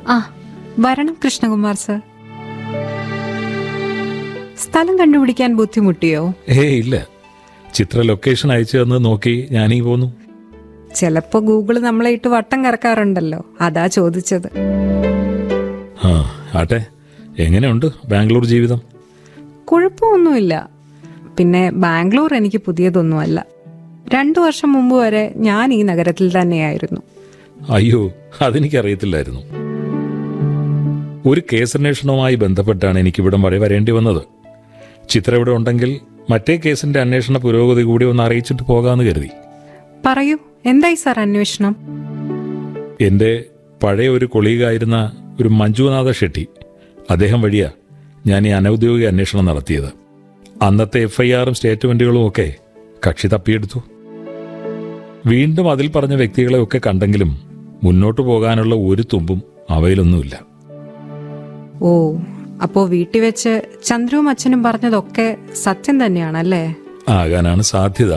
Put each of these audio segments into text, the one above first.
ആ വരണം കൃഷ്ണകുമാർ സർ സ്ഥലം കണ്ടുപിടിക്കാൻ ബുദ്ധിമുട്ടിയോ ഏ ഇല്ല ചിത്ര ലൊക്കേഷൻ അയച്ചു തന്ന് നോക്കി ഞാനീ പോന്നു ചിലപ്പോ ഗൂഗിൾ നമ്മളെ ഇട്ട് വട്ടം കറക്കാറുണ്ടല്ലോ അതാ ചോദിച്ചത് ആ ആട്ടെ എങ്ങനെയുണ്ട് ബാംഗ്ലൂർ ജീവിതം കുഴപ്പമൊന്നുമില്ല പിന്നെ ബാംഗ്ലൂർ എനിക്ക് പുതിയതൊന്നുമല്ല രണ്ടു വർഷം മുമ്പ് വരെ ഞാൻ ഈ നഗരത്തിൽ തന്നെയായിരുന്നു അയ്യോ അതെനിക്കറിയത്തില്ലായിരുന്നു ഒരു കേസന്വേഷണവുമായി ബന്ധപ്പെട്ടാണ് എനിക്കിവിടം വരെ വരേണ്ടി വന്നത് ചിത്ര ഇവിടെ ഉണ്ടെങ്കിൽ മറ്റേ കേസിന്റെ അന്വേഷണ പുരോഗതി കൂടി ഒന്ന് അറിയിച്ചിട്ട് പോകാമെന്ന് കരുതി പറയൂ എന്തായി സാർ അന്വേഷണം എൻ്റെ പഴയ ഒരു കൊളീഗായിരുന്ന ഒരു മഞ്ജുനാഥ ഷെട്ടി അദ്ദേഹം വഴിയാ ഞാൻ ഈ അനൗദ്യോഗിക അന്വേഷണം നടത്തിയത് അന്നത്തെ എഫ് ഐ ആറും സ്റ്റേറ്റ്മെന്റുകളും ഒക്കെ കക്ഷി തപ്പിയെടുത്തു വീണ്ടും അതിൽ പറഞ്ഞ വ്യക്തികളെ ഒക്കെ കണ്ടെങ്കിലും മുന്നോട്ട് പോകാനുള്ള ഒരു തുമ്പും അവയിലൊന്നുമില്ല ഓ അപ്പോ വീട്ടിൽ വെച്ച് ചന്ദ്രുവും അച്ഛനും പറഞ്ഞതൊക്കെ സത്യം തന്നെയാണല്ലേ ആകാനാണ് സാധ്യത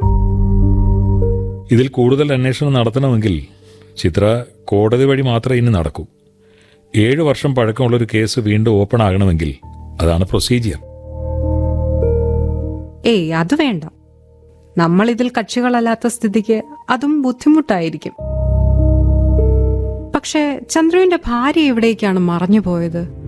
ഇതിൽ കൂടുതൽ അന്വേഷണം നടത്തണമെങ്കിൽ ചിത്ര കോടതി വഴി മാത്രമേ ഇനി നടക്കൂ ഏഴ് വർഷം പഴക്കമുള്ളൊരു കേസ് വീണ്ടും ഓപ്പൺ ആകണമെങ്കിൽ അതാണ് പ്രൊസീജിയർ ഏയ് അത് വേണ്ട നമ്മൾ ഇതിൽ കക്ഷികളല്ലാത്ത സ്ഥിതിക്ക് അതും ബുദ്ധിമുട്ടായിരിക്കും പക്ഷേ ചന്ദ്രുവിന്റെ ഭാര്യ എവിടേക്കാണ് മറഞ്ഞു പോയത്